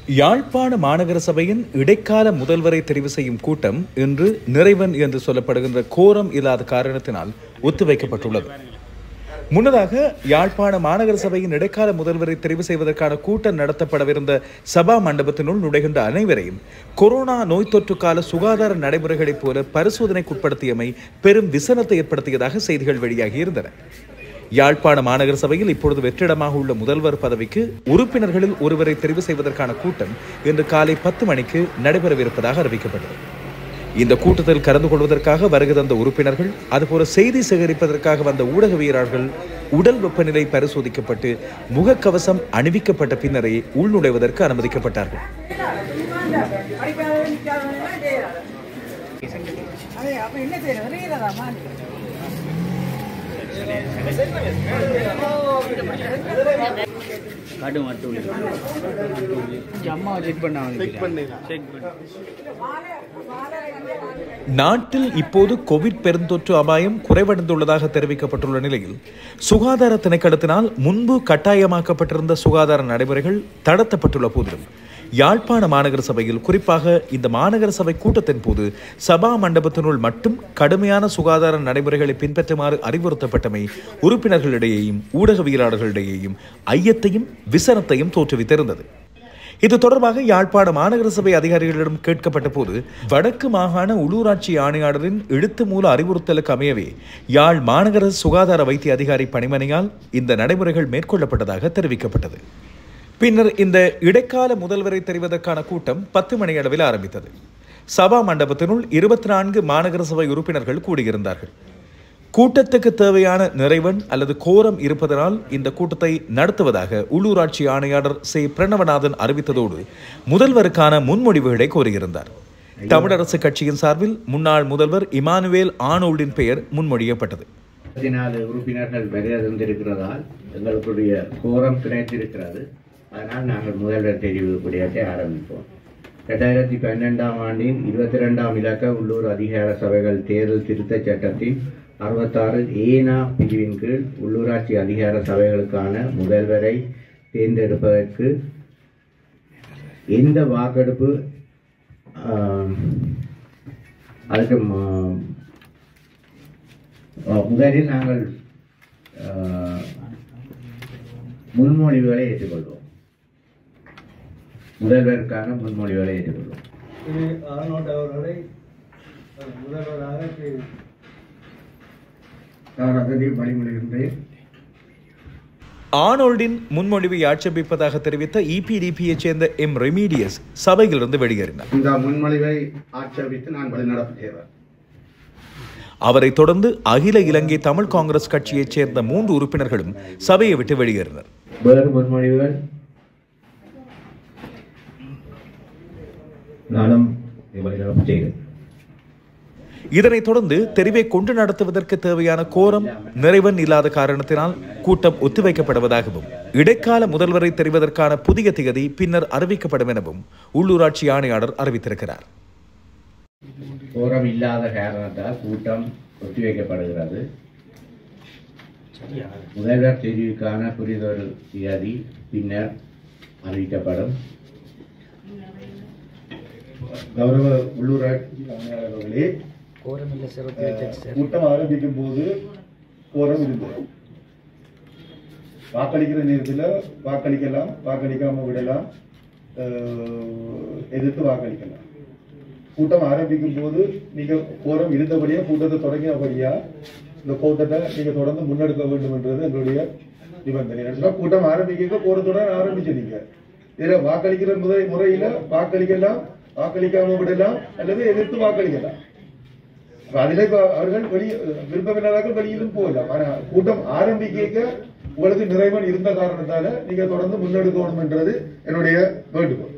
யாழ்ப்பாண மாநகர சபையின் இடைக்கால முதல்வரை தெரிவு செய்யும் கூட்டம் இன்று நிறைவன் என்று சொல்லப்படுகின்ற கோரம் இல்லாத காரணத்தினால் ஒத்திவைக்கப்பட்டுள்ளது முன்னதாக யாழ்ப்பாண மாநகர சபையின் இடைக்கால முதல்வரை தெரிவு செய்வதற்கான கூட்டம் நடத்தப்படவிருந்த சபா மண்டபத்தினுள் நுழைகின்ற அனைவரையும் கொரோனா நோய் தொற்று கால சுகாதார நடைமுறைகளைப் போல பரிசோதனைக்குட்படுத்தியமை பெரும் விசனத்தை ஏற்படுத்தியதாக செய்திகள் வெளியாகி இருந்தன யாழ்ப்பாண மாநகர சபையில் இப்பொழுது வெற்றிடமாக உள்ள முதல்வர் பதவிக்கு உறுப்பினர்களில் ஒருவரை தெரிவு செய்வதற்கான கூட்டம் இன்று காலை பத்து மணிக்கு நடைபெறவிருப்பதாக அறிவிக்கப்பட்டது இந்த கூட்டத்தில் கலந்து கொள்வதற்காக வருகை தந்த உறுப்பினர்கள் அதுபோல செய்தி சேகரிப்பதற்காக வந்த ஊடகவியலாளர்கள் உடல் வெப்பநிலை பரிசோதிக்கப்பட்டு முகக்கவசம் அணிவிக்கப்பட்ட பின்னரே உள்நுழைவதற்கு அனுமதிக்கப்பட்டார்கள் அதே அப்ப என்ன செய்யறது ரீரதாமா கடு மட்டும் அம்மாவை செக் பண்ண செக் பண்ணி செக் பண்ணி நாட்டில் இப்போது கோவிட் பெருந்தொற்று அபாயம் குறைவடைந்துள்ளதாக தெரிவிக்கப்பட்டுள்ள நிலையில் சுகாதார திணைக்களத்தினால் முன்பு கட்டாயமாக்கப்பட்டிருந்த சுகாதார நடைமுறைகள் தளர்த்தப்பட்டுள்ள போதிலும் யாழ்ப்பாண மாநகர சபையில் குறிப்பாக இந்த மாநகர சபை கூட்டத்தின் போது சபா மண்டபத்தினுள் மட்டும் கடுமையான சுகாதார நடைமுறைகளை பின்பற்றுமாறு அறிவுறுத்தப்பட்டமை உறுப்பினர்களிடையேயும் ஊடகவியலாளர்களிடையேயும் ஐயத்தையும் விசனத்தையும் தோற்றுவித்திருந்தது இது தொடர்பாக யாழ்ப்பாண மாநகர சபை அதிகாரிகளிடம் கேட்கப்பட்ட போது வடக்கு மாகாண உள்ளூராட்சி ஆணையாளரின் எழுத்து மூல அறிவுறுத்தலுக்கு அமையவே யாழ் மாநகர சுகாதார வைத்திய அதிகாரி பணிமனையால் இந்த நடைமுறைகள் மேற்கொள்ளப்பட்டதாக தெரிவிக்கப்பட்டது பின்னர் இந்த இடைக்கால முதல்வரை தெரிவதற்கான கூட்டம் பத்து மணி அளவில் ஆரம்பித்தது சபா மண்டபத்தினுள் இருபத்தி நான்கு மாநகர சபை உறுப்பினர்கள் கூடியிருந்தார்கள் கூட்டத்துக்கு தேவையான நிறைவன் அல்லது கோரம் இருப்பதனால் இந்த கூட்டத்தை நடத்துவதாக உள்ளூராட்சி ஆணையாளர் சி பிரணவநாதன் அறிவித்ததோடு முதல்வருக்கான முன்மொழிவுகளை கோரியிருந்தார் தமிழரசு கட்சியின் சார்பில் முன்னாள் முதல்வர் இமானுவேல் ஆனோல்டின் பெயர் முன்மொழியப்பட்டது பதினாலு உறுப்பினர்கள் வருகை தந்திருக்கிறதால் எங்களுக்குடைய கோரம் கிடைத்திருக்கிறது அதனால் நாங்கள் முதல்வர் தெரிவு கூடியத்தை ஆரம்பிப்போம் ரெண்டாயிரத்தி பன்னெண்டாம் ஆண்டின் இருபத்தி ரெண்டாம் இலக்க உள்ளூர் அதிகார சபைகள் தேர்தல் திருத்தச் சட்டத்தின் அறுபத்தாறு ஏனா பிரிவின் கீழ் உள்ளூராட்சி அதிகார சபைகளுக்கான முதல்வரை தேர்ந்தெடுப்பதற்கு எந்த வாக்கெடுப்பு ஆம், அதுக்கு ம- அஹ் முதலில் நாங்கள் அஹ், முன்மொழிவுகளை ஏற்றுக்கொள்வோம் முதல்வருக்கான முன்மொழிவுகளை ஏற்றுக்கொள்வோம் திரு ஆனோட் அவர்களை அஹ், முதல்வராக திரு நான் அகதியில் பணிபுரிகின்றேன் ஆனோல்டின் முன்மொழிவை ஆட்சேபிப்பதாக தெரிவித்த இபிடிபியைச் சேர்ந்த எம் ரெமீடியஸ் சபையிலிருந்து வெளியேறினார் இந்த முன்மொழிவை ஆட்சேபித்து நான் வழிநடப்பு செய்வேன் அவரைத் தொடர்ந்து அகில இலங்கை தமிழ் காங்கிரஸ் கட்சியைச் சேர்ந்த மூன்று உறுப்பினர்களும் சபையை விட்டு வெளியேறினர் வேறு முன்மொழிவுகள் நானும் வழிநடப்பு செய்கிறேன் இதனைத் தொடர்ந்து தெரிவை கொண்டு நடத்துவதற்கு தேவையான கோரம் நிறைவன் இல்லாத காரணத்தினால் கூட்டம் ஒத்திவைக்கப்படுவதாகவும் இடைக்கால முதல்வரை தெரிவதற்கான புதிய திகதி பின்னர் அறிவிக்கப்படும் எனவும் உள்ளூராட்சி ஆணையாளர் அறிவித்திருக்கிறார் கோரம் இல்லாத காரணத்தால் கூட்டம் ஒத்திவைக்கப்படுகிறது முதல்வர் தெரிவுக்கான புரிதொரு திகதி பின்னர் அறிவிக்கப்படும் கௌரவ உள்ளூராட்சி ஆணையாளர்களே கோரமில்ல சிறப்பு அஹ், கூட்டம் ஆரம்பிக்கும் போது கோரம் இருந்தது வாக்களிக்கிற நேரத்தில் வாக்களிக்கலாம் வாக்களிக்காம விடலாம் அஹ், எதிர்த்து வாக்களிக்கலாம் கூட்டம் ஆரம்பிக்கும் போது நீங்க கோரம் இருந்தபடியா கூட்டத்தை தொடங்கினபடியா இந்த கூட்டத்தை நீங்க தொடர்ந்து முன்னெடுக்க வேண்டும் என்றது எங்களுடைய நிபந்தனை ஆக்சுவலா கூட்டம் ஆரம்பிக்க கோரத்தோட ஆரம்பிச்சிருங்க இதுல வாக்களிக்கிற முறை முறையில வாக்களிக்கலாம் வாக்களிக்காம விடலாம் அல்லது எதிர்த்து வாக்களிக்கலாம் அப்ப அதுல இப்ப அவர்கள் வெளி விருப்பமில்லாதவர்கள் வெளியிலும் போகலாம் ஆனா கூட்டம் ஆரம்பிக்க உங்களுக்கு நிறைவன் இருந்த காரணத்தால நீங்க தொடர்ந்து முன்னெடுக்கணும் என்றது என்னுடைய வேண்டுகோள்